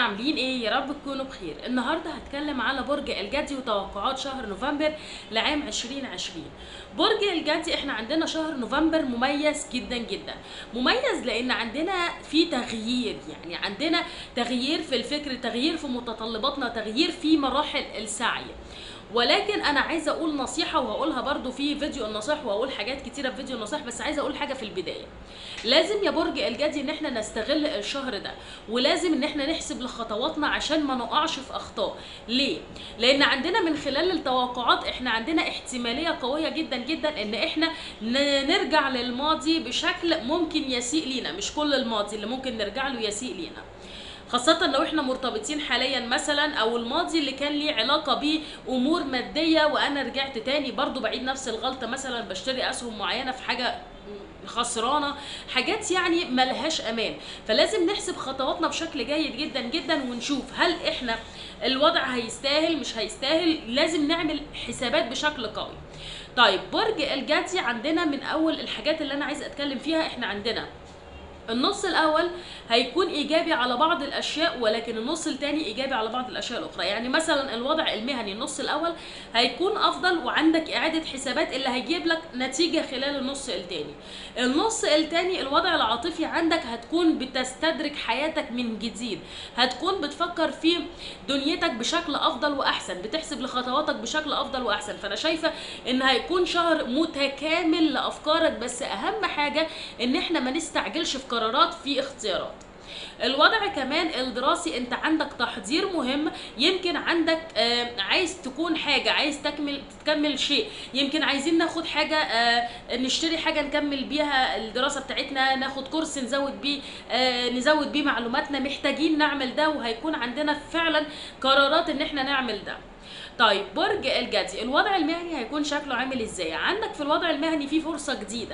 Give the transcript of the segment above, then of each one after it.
عاملين ايه يا رب تكونوا بخير النهارده هتكلم على برج الجدي وتوقعات شهر نوفمبر لعام 2020 برج الجدي احنا عندنا شهر نوفمبر مميز جدا جدا مميز لان عندنا في تغيير يعني عندنا تغيير في الفكر تغيير في متطلباتنا تغيير في مراحل السعي ولكن انا عايزه اقول نصيحه وهقولها برضو في فيديو النصائح وهقول حاجات كتيره في فيديو النصائح بس عايزه اقول حاجه في البدايه لازم يا برج الجدي ان احنا نستغل الشهر ده ولازم ان احنا نحسب لخطواتنا عشان ما نقعش في اخطاء ليه لان عندنا من خلال التوقعات احنا عندنا احتماليه قويه جدا جدا ان احنا ن- نرجع للماضي بشكل ممكن يسيء لينا مش كل الماضي اللي ممكن نرجع له يسيء لينا خاصة لو احنا مرتبطين حاليا مثلا او الماضي اللي كان ليه علاقة بامور مادية وانا رجعت تاني برضو بعيد نفس الغلطة مثلا بشتري اسهم معينة في حاجة خسرانة حاجات يعني ملهاش امان فلازم نحسب خطواتنا بشكل جيد جدا جدا ونشوف هل احنا الوضع هيستاهل مش هيستاهل لازم نعمل حسابات بشكل قوي طيب برج الجدي عندنا من اول الحاجات اللي انا عايز اتكلم فيها احنا عندنا النص الاول هيكون ايجابي على بعض الاشياء ولكن النص الثاني ايجابي على بعض الاشياء الاخرى يعني مثلا الوضع المهني النص الاول هيكون افضل وعندك اعاده حسابات اللي هيجيب لك نتيجه خلال النص الثاني النص الثاني الوضع العاطفي عندك هتكون بتستدرك حياتك من جديد هتكون بتفكر في دنيتك بشكل افضل واحسن بتحسب لخطواتك بشكل افضل واحسن فانا شايفه ان هيكون شهر متكامل لافكارك بس اهم حاجه ان احنا ما نستعجلش في قرارات في اختيارات الوضع كمان الدراسي انت عندك تحضير مهم يمكن عندك آه عايز تكون حاجة عايز تكمل تكمل شيء يمكن عايزين ناخد حاجة آه نشتري حاجة نكمل بيها الدراسة بتاعتنا ناخد كورس نزود بيه آه نزود بيه معلوماتنا محتاجين نعمل ده وهيكون عندنا فعلا قرارات ان احنا نعمل ده طيب برج الجدي الوضع المهني هيكون شكله عامل ازاي عندك في الوضع المهني في فرصة جديدة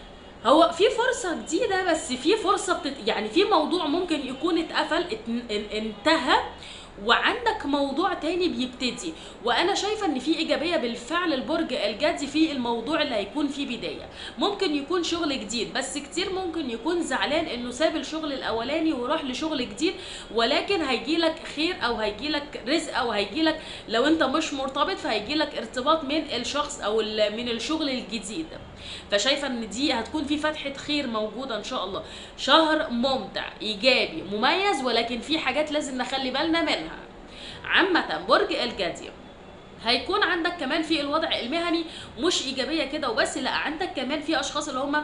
هو في فرصة جديدة بس في فرصة بتت... يعني في موضوع ممكن يكون اتقفل ات... ان- انتهى وعندك موضوع تاني بيبتدي وانا شايفه ان في ايجابيه بالفعل البرج الجدي في الموضوع اللي هيكون فيه بدايه ممكن يكون شغل جديد بس كتير ممكن يكون زعلان انه ساب الشغل الاولاني وراح لشغل جديد ولكن هيجيلك خير او هيجيلك رزق او هيجيلك لو انت مش مرتبط فهيجيلك ارتباط من الشخص او ال- من الشغل الجديد فشايفه ان دي هتكون في فتحه خير موجوده ان شاء الله شهر ممتع ايجابي مميز ولكن في حاجات لازم نخلي بالنا منها عامه برج الجدي هيكون عندك كمان في الوضع المهني مش ايجابيه كده وبس لا عندك كمان في اشخاص اللي هم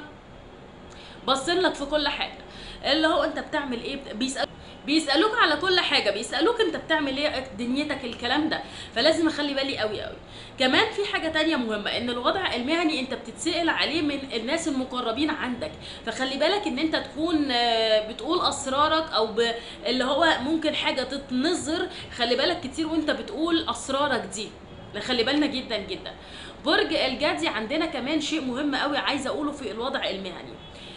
باصين لك في كل حاجه اللي هو انت بتعمل ايه بيسأل بيسالوك على كل حاجه بيسالوك انت بتعمل ايه دنيتك الكلام ده فلازم اخلي بالي قوي قوي كمان في حاجه تانية مهمه ان الوضع المهني انت بتتسال عليه من الناس المقربين عندك فخلي بالك ان انت تكون آه، بتقول اسرارك او ب... اللي هو ممكن حاجه تتنظر خلي بالك كتير وانت بتقول اسرارك دي خلي بالنا جدا جدا برج الجدي عندنا كمان شيء مهم قوي عايزه اقوله في الوضع المهني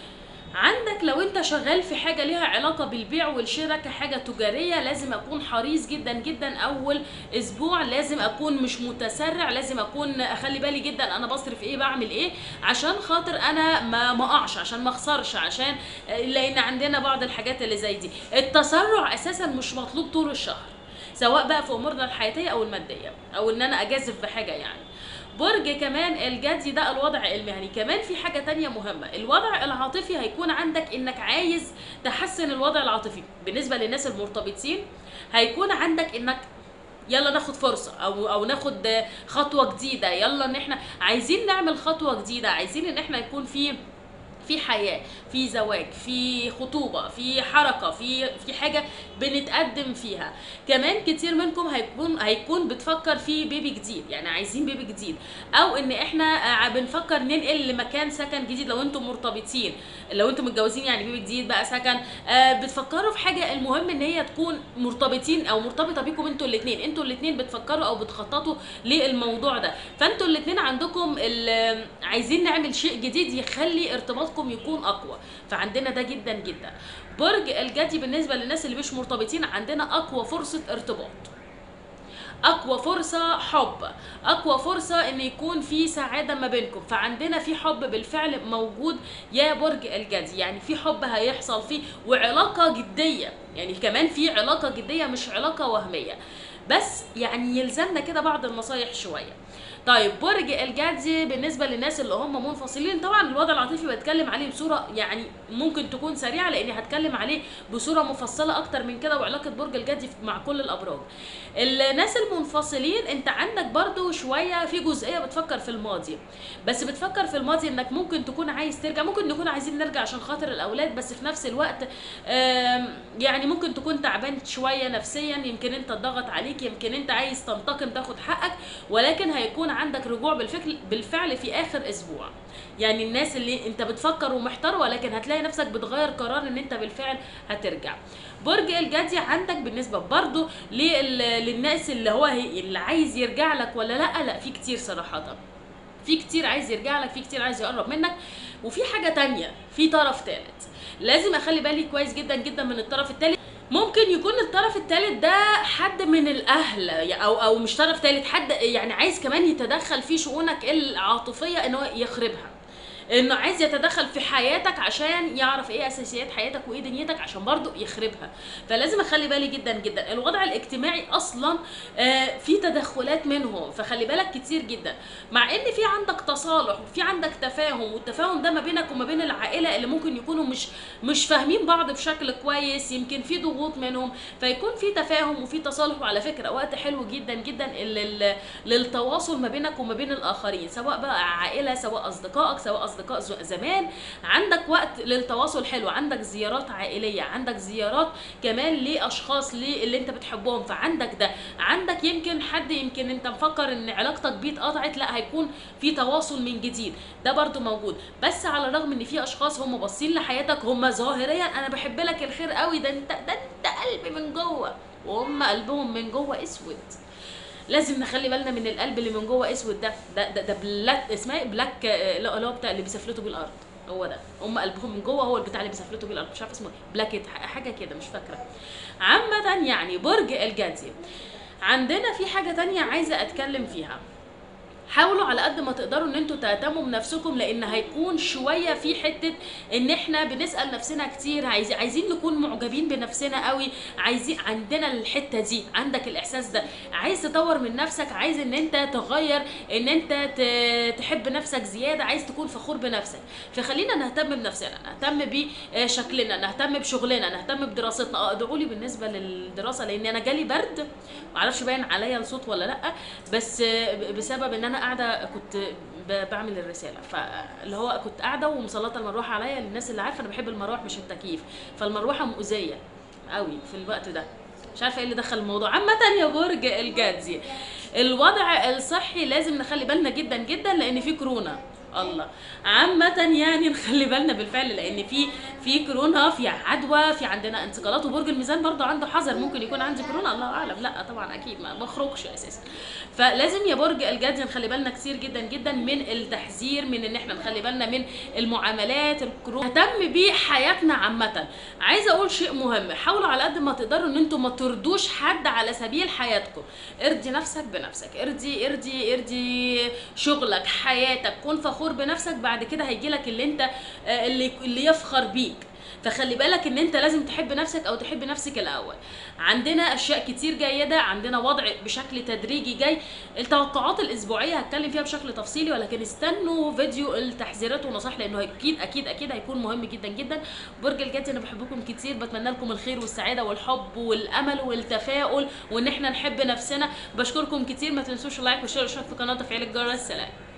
عندك لو انت شغال في حاجه ليها علاقه بالبيع والشراء كحاجه تجاريه لازم اكون حريص جدا جدا اول اسبوع لازم اكون مش متسرع لازم اكون اخلي بالي جدا انا بصرف ايه بعمل ايه عشان خاطر انا ما ما اقعش عشان ما اخسرش عشان لان عندنا بعض الحاجات اللي زي دي التسرع اساسا مش مطلوب طول الشهر سواء بقى في امورنا الحياتيه او الماديه او ان انا اجازف بحاجه يعني برج كمان الجدي ده الوضع المهني كمان في حاجة تانية مهمة الوضع العاطفي هيكون عندك انك عايز تحسن الوضع العاطفي بالنسبة للناس المرتبطين هيكون عندك انك يلا ناخد فرصة او او ناخد خطوة جديدة يلا ان احنا عايزين نعمل خطوة جديدة عايزين ان احنا يكون في في حياه في زواج في خطوبه في حركه في في حاجه بنتقدم فيها كمان كتير منكم هيكون هيكون بتفكر في بيبي جديد يعني عايزين بيبي جديد او ان احنا آه، بنفكر ننقل لمكان سكن جديد لو انتم مرتبطين لو انتم متجوزين يعني بيبي جديد بقى سكن آه، بتفكروا في حاجه المهم ان هي تكون مرتبطين او مرتبطه بيكم انتوا الاثنين انتوا الاثنين بتفكروا او بتخططوا للموضوع ده فانتوا الاثنين عندكم ال- عايزين نعمل شيء جديد يخلي ارتباطكم يكون اقوى فعندنا ده جدا جدا برج الجدي بالنسبه للناس اللي مش مرتبطين عندنا اقوى فرصه ارتباط اقوى فرصه حب اقوى فرصه ان يكون في سعاده ما بينكم فعندنا في حب بالفعل موجود يا برج الجدي يعني في حب هيحصل فيه وعلاقه جديه يعني كمان في علاقه جديه مش علاقه وهميه بس يعني يلزمنا كده بعض النصايح شويه طيب برج الجدي بالنسبه للناس اللي هم منفصلين طبعا الوضع العاطفي بتكلم عليه بصوره يعني ممكن تكون سريعه لاني هتكلم عليه بصوره مفصله اكتر من كده وعلاقه برج الجدي مع كل الابراج الناس المنفصلين انت عندك برضو شويه في جزئيه بتفكر في الماضي بس بتفكر في الماضي انك ممكن تكون عايز ترجع ممكن نكون عايزين نرجع عشان خاطر الاولاد بس في نفس الوقت آم، يعني ممكن تكون تعبان شويه نفسيا يمكن انت اتضغط عليك يمكن انت عايز تنتقم تاخد حقك ولكن هيكون عندك رجوع بالفعل بالفعل في اخر اسبوع يعني الناس اللي انت بتفكر ومحتار ولكن هتلاقي نفسك بتغير قرار ان انت بالفعل هترجع برج الجدي عندك بالنسبه برضو لل- للناس اللي هو هي- اللي عايز يرجع لك ولا لا لا في كتير صراحه في كتير عايز يرجع لك في كتير عايز يقرب منك وفي حاجه تانية في طرف ثالث لازم اخلي بالي كويس جدا جدا من الطرف الثالث ممكن يكون الطرف الثالث ده حد من الاهل او او مش طرف ثالث حد يعني عايز كمان يتدخل في شؤونك العاطفيه ان هو يخربها انه عايز يتدخل في حياتك عشان يعرف ايه اساسيات حياتك وايه دنيتك عشان برضه يخربها فلازم اخلي بالي جدا جدا الوضع الاجتماعي اصلا آه، في تدخلات منهم فخلي بالك كتير جدا مع ان في عندك تصالح وفي عندك تفاهم والتفاهم ده ما بينك وما بين العائله اللي ممكن يكونوا مش مش فاهمين بعض بشكل كويس يمكن في ضغوط منهم فيكون في تفاهم وفي تصالح وعلى فكره وقت حلو جدا جدا لل- للتواصل ما بينك وما بين الاخرين سواء بقى عائله سواء اصدقائك سواء اصدقاء ز- زمان عندك وقت للتواصل حلو عندك زيارات عائليه عندك زيارات كمان لاشخاص ليه اللي انت بتحبهم فعندك ده عندك يمكن حد يمكن انت مفكر ان علاقتك بيه اتقطعت لا هيكون في تواصل من جديد ده برضو موجود بس على الرغم ان في اشخاص هم باصين لحياتك هم ظاهريا انا بحب لك الخير قوي ده انت ده انت قلبي من جوه وهم قلبهم من جوه اسود لازم نخلي بالنا من القلب اللي من جوه اسود ده ده ده, ده بلاك اسمها ايه بلاك آه، لا اللي هو بتاع اللي بيسفلتوا بيه الارض هو ده هم قلبهم من جوه هو البتاع اللي بيسفلتوا بيه الارض مش عارفه اسمه ايه بلاكت ح- حاجه كده مش فاكره عامه يعني برج الجدي عندنا في حاجه تانية عايزه اتكلم فيها حاولوا على قد ما تقدروا ان انتوا تهتموا بنفسكم لان هيكون شويه في حته ان احنا بنسال نفسنا كتير عايز عايزين نكون معجبين بنفسنا قوي عايزين عندنا الحته دي عندك الاحساس ده عايز تطور من نفسك عايز ان انت تغير ان انت ت- تحب نفسك زياده عايز تكون فخور بنفسك فخلينا نهتم بنفسنا نهتم بشكلنا نهتم بشغلنا نهتم بدراستنا اه ادعوا لي بالنسبه للدراسه لان انا جالي برد معرفش باين عليا الصوت ولا لا بس آه، بسبب ان انا قاعده كنت ب- بعمل الرساله فاللي هو كنت قاعده ومسلطه المروحه عليا للناس اللي عارفه انا بحب المروح مش التكييف فالمروحه مؤذيه قوي في الوقت ده مش عارفه ايه اللي دخل الموضوع عامه يا برج الجدي الوضع الصحي لازم نخلي بالنا جدا جدا لان في كورونا الله عامة يعني نخلي بالنا بالفعل لان في في كورونا في عدوى في عندنا انتقالات وبرج الميزان برضه عنده حذر ممكن يكون عندي كورونا الله اعلم لا طبعا اكيد ما بخرجش اساسا فلازم يا برج الجدي نخلي بالنا كتير جدا جدا من التحذير من ان احنا نخلي بالنا من المعاملات الكورونا نهتم بحياتنا عامة عايزه اقول شيء مهم حاولوا على قد ما تقدروا ان انتم ما ترضوش حد على سبيل حياتكم ارضي نفسك بنفسك ارضي ارضي ارضي شغلك حياتك كن فخور بنفسك بعد كده هيجي لك اللي انت آه، اللي اللي يفخر بيك فخلي بالك ان انت لازم تحب نفسك او تحب نفسك الاول عندنا اشياء كتير جيده عندنا وضع بشكل تدريجي جاي التوقعات الاسبوعيه هتكلم فيها بشكل تفصيلي ولكن استنوا فيديو التحذيرات والنصائح لانه اكيد اكيد اكيد هيكون مهم جدا جدا برج الجدي انا بحبكم كتير بتمنى لكم الخير والسعاده والحب والامل والتفاؤل وان احنا نحب نفسنا بشكركم كتير ما تنسوش اللايك والشير والاشتراك في القناه وتفعيل الجرس سلام